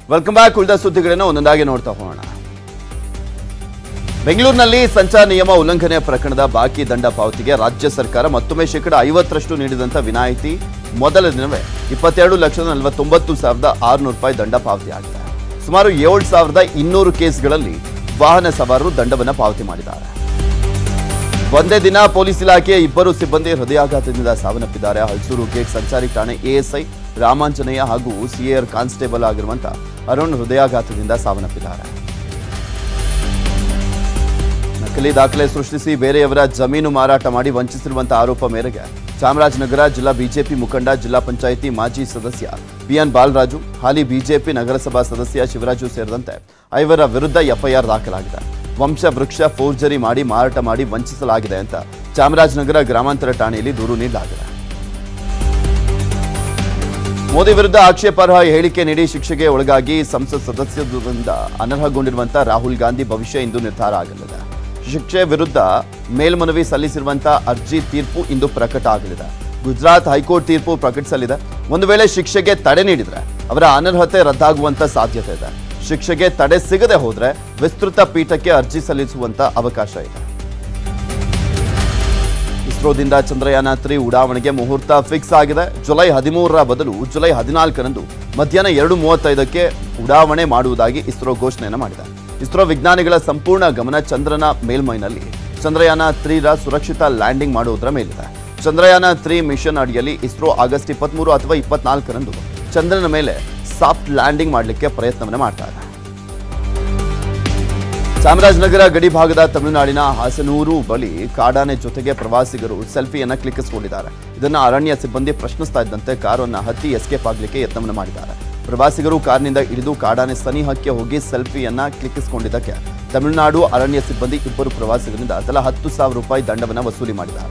welcome back ಉಳಿದ ಸುದ್ದಿಗಳನ್ನು ಒಂದೊಂದಾಗಿ ನೋಡ್ತಾ ಹೋಗೋಣ ಬೆಂಗಳೂರಿನಲ್ಲಿ ಸಂಚಾರ ನಿಯಮ ಉಲ್ಲಂಘನೆ ಪ್ರಕರಣದ ಬಾಕಿ ದಂಡ ಪಾವತಿಗೆ ರಾಜ್ಯ ಸರ್ಕಾರ ಮತ್ತೊಮ್ಮೆ ಶೇಕಡ ಐವತ್ತರಷ್ಟು ನೀಡಿದಂತ ವಿನಾಯಿತಿ ಮೊದಲ ದಿನವೇ ಇಪ್ಪತ್ತೆರಡು ಲಕ್ಷದ ನಲವತ್ತೊಂಬತ್ತು ಸಾವಿರದ ಆರುನೂರು ರೂಪಾಯಿ ದಂಡ ಪಾವತಿಯಾಗಿದೆ ಸುಮಾರು ಏಳು ಸಾವಿರದ ಇನ್ನೂರು ಕೇಸ್ಗಳಲ್ಲಿ ವಾಹನ ಸವಾರರು ದಂಡವನ್ನು ಪಾವತಿ ಮಾಡಿದ್ದಾರೆ ಒಂದೇ ದಿನ ಪೊಲೀಸ್ ಇಲಾಖೆಯ ಇಬ್ಬರು ಸಿಬ್ಬಂದಿ ಹೃದಯಾಘಾತದಿಂದ ಸಾವನ್ನಪ್ಪಿದ್ದಾರೆ ಹಲಸೂರು ಗೇಟ್ ಸಂಚಾರಿ ಠಾಣೆ ಎಎಸ್ಐ ರಾಮಾಂಜನೇಯ ಹಾಗೂ ಸಿಎಆರ್ ಕಾನ್ಸ್ಟೇಬಲ್ ಆಗಿರುವಂತ ಅರುಣ್ ಹೃದಯಾಘಾತದಿಂದ ಸಾವನ್ನಪ್ಪಿದ್ದಾರೆ ನಕಲಿ ದಾಖಲೆ ಸೃಷ್ಟಿಸಿ ಬೇರೆಯವರ ಜಮೀನು ಮಾರಾಟ ಮಾಡಿ ವಂಚಿಸಿರುವಂತಹ ಆರೋಪ ಮೇರೆಗೆ ಚಾಮರಾಜನಗರ ಜಿಲ್ಲಾ ಬಿಜೆಪಿ ಮುಖಂಡ ಜಿಲ್ಲಾ ಪಂಚಾಯಿತಿ ಮಾಜಿ ಸದಸ್ಯ ಬಿಎನ್ ಬಾಲರಾಜು ಹಾಲಿ ಬಿಜೆಪಿ ನಗರಸಭಾ ಸದಸ್ಯ ಶಿವರಾಜು ಸೇರಿದಂತೆ ಐವರ ವಿರುದ್ಧ ಎಫ್ಐಆರ್ ದಾಖಲಾಗಿದೆ ವಂಶ ವೃಕ್ಷ ಫೋರ್ಜರಿ ಮಾಡಿ ಮಾರಾಟ ಮಾಡಿ ವಂಚಿಸಲಾಗಿದೆ ಅಂತ ಚಾಮರಾಜನಗರ ಗ್ರಾಮಾಂತರ ಠಾಣೆಯಲ್ಲಿ ದೂರು ನೀಡಲಾಗಿದೆ ಮೋದಿ ವಿರುದ್ಧ ಆಕ್ಷೇಪಾರ್ಹ ಹೇಳಿಕೆ ನೀಡಿ ಶಿಕ್ಷೆಗೆ ಒಳಗಾಗಿ ಸಂಸತ್ ಸದಸ್ಯತ್ವದಿಂದ ಅನರ್ಹಗೊಂಡಿರುವಂತಹ ರಾಹುಲ್ ಗಾಂಧಿ ಭವಿಷ್ಯ ಇಂದು ನಿರ್ಧಾರ ಆಗಲಿದೆ ಶಿಕ್ಷೆ ವಿರುದ್ಧ ಮೇಲ್ಮನವಿ ಸಲ್ಲಿಸಿರುವಂತಹ ಅರ್ಜಿ ತೀರ್ಪು ಇಂದು ಪ್ರಕಟ ಆಗಲಿದೆ ಗುಜರಾತ್ ಹೈಕೋರ್ಟ್ ತೀರ್ಪು ಪ್ರಕಟಿಸಲಿದೆ ಒಂದು ವೇಳೆ ಶಿಕ್ಷೆಗೆ ತಡೆ ನೀಡಿದ್ರೆ ಅವರ ಅನರ್ಹತೆ ರದ್ದಾಗುವಂತ ಸಾಧ್ಯತೆ ಇದೆ ಶಿಕ್ಷೆಗೆ ತಡೆ ಸಿಗದೆ ಹೋದ್ರೆ ವಿಸ್ತೃತ ಪೀಠಕ್ಕೆ ಅರ್ಜಿ ಸಲ್ಲಿಸುವಂತ ಅವಕಾಶ ಇದೆ ಇಸ್ರೋದಿಂದ ಚಂದ್ರಯಾನ ತ್ರೀ ಉಡಾವಣೆಗೆ ಮುಹೂರ್ತ ಫಿಕ್ಸ್ ಆಗಿದೆ ಜುಲೈ ಹದಿಮೂರರ ಬದಲು ಜುಲೈ ಹದಿನಾಲ್ಕರಂದು ಮಧ್ಯಾಹ್ನ ಎರಡು ಮೂವತ್ತೈದಕ್ಕೆ ಉಡಾವಣೆ ಮಾಡುವುದಾಗಿ ಇಸ್ರೋ ಘೋಷಣೆಯನ್ನು ಮಾಡಿದೆ ಇಸ್ರೋ ವಿಜ್ಞಾನಿಗಳ ಸಂಪೂರ್ಣ ಗಮನ ಚಂದ್ರನ ಮೇಲ್ಮೈನಲ್ಲಿ ಚಂದ್ರಯಾನ ತ್ರೀರ ಸುರಕ್ಷಿತ ಲ್ಯಾಂಡಿಂಗ್ ಮಾಡುವುದರ ಮೇಲಿದೆ ಚಂದ್ರಯಾನ ತ್ರೀ ಮಿಷನ್ ಅಡಿಯಲ್ಲಿ ಇಸ್ರೋ ಆಗಸ್ಟ್ ಇಪ್ಪತ್ಮೂರು ಅಥವಾ ಇಪ್ಪತ್ನಾಲ್ಕರಂದು ಚಂದ್ರನ ಮೇಲೆ ಸಾಫ್ಟ್ ಲ್ಯಾಂಡಿಂಗ್ ಮಾಡಲಿಕ್ಕೆ ಪ್ರಯತ್ನವನ್ನು ಮಾಡ್ತಾ ಇದೆ ಚಾಮರಾಜನಗರ ಗಡಿ ಭಾಗದ ತಮಿಳುನಾಡಿನ ಹಾಸನೂರು ಬಳಿ ಕಾಡಾನೆ ಜೊತೆಗೆ ಪ್ರವಾಸಿಗರು ಸೆಲ್ಫಿಯನ್ನ ಕ್ಲಿಕ್ಕಿಸಿಕೊಂಡಿದ್ದಾರೆ ಇದನ್ನ ಅರಣ್ಯ ಸಿಬ್ಬಂದಿ ಪ್ರಶ್ನಿಸ್ತಾ ಇದ್ದಂತೆ ಕಾರನ್ನ ಹತ್ತಿ ಎಸ್ಕೇಪ್ ಆಗಲಿಕ್ಕೆ ಯತ್ನವನ್ನು ಮಾಡಿದ್ದಾರೆ ಪ್ರವಾಸಿಗರು ಕಾರಿನಿಂದ ಇಳಿದು ಕಾಡಾನೆ ಸನಿಹಕ್ಕೆ ಹೋಗಿ ಸೆಲ್ಫಿಯನ್ನ ಕ್ಲಿಕ್ಕಿಸಿಕೊಂಡಿದ್ದಕ್ಕೆ ತಮಿಳುನಾಡು ಅರಣ್ಯ ಸಿಬ್ಬಂದಿ ಇಬ್ಬರು ಪ್ರವಾಸಿಗರಿಂದ ತಲಾ ಹತ್ತು ಸಾವಿರ ರೂಪಾಯಿ ದಂಡವನ್ನು ವಸೂಲಿ ಮಾಡಿದ್ದಾರೆ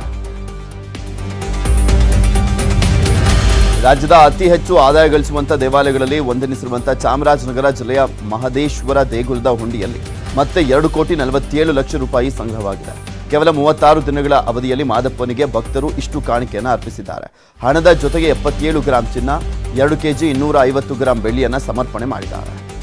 ರಾಜ್ಯದ ಅತಿ ಹೆಚ್ಚು ಆದಾಯ ಗಳಿಸುವಂತ ದೇವಾಲಯಗಳಲ್ಲಿ ಒಂದೆನಿಸಿರುವಂತಹ ಚಾಮರಾಜನಗರ ಜಿಲ್ಲೆಯ ಮಹದೇಶ್ವರ ದೇಗುಲದ ಹುಂಡಿಯಲ್ಲಿ ಮತ್ತೆ ಎರಡು ಕೋಟಿ ನಲವತ್ತೇಳು ಲಕ್ಷ ರೂಪಾಯಿ ಸಂಗ್ರಹವಾಗಿದೆ ಕೇವಲ ಮೂವತ್ತಾರು ದಿನಗಳ ಅವಧಿಯಲ್ಲಿ ಮಾದಪ್ಪನಿಗೆ ಭಕ್ತರು ಇಷ್ಟು ಕಾಣಿಕೆಯನ್ನು ಅರ್ಪಿಸಿದ್ದಾರೆ ಹಣದ ಜೊತೆಗೆ ಎಪ್ಪತ್ತೇಳು ಗ್ರಾಂ ಚಿನ್ನ ಎರಡು ಕೆಜಿ ಇನ್ನೂರ ಐವತ್ತು ಗ್ರಾಂ ಬೆಳ್ಳಿಯನ್ನ ಸಮರ್ಪಣೆ ಮಾಡಿದ್ದಾರೆ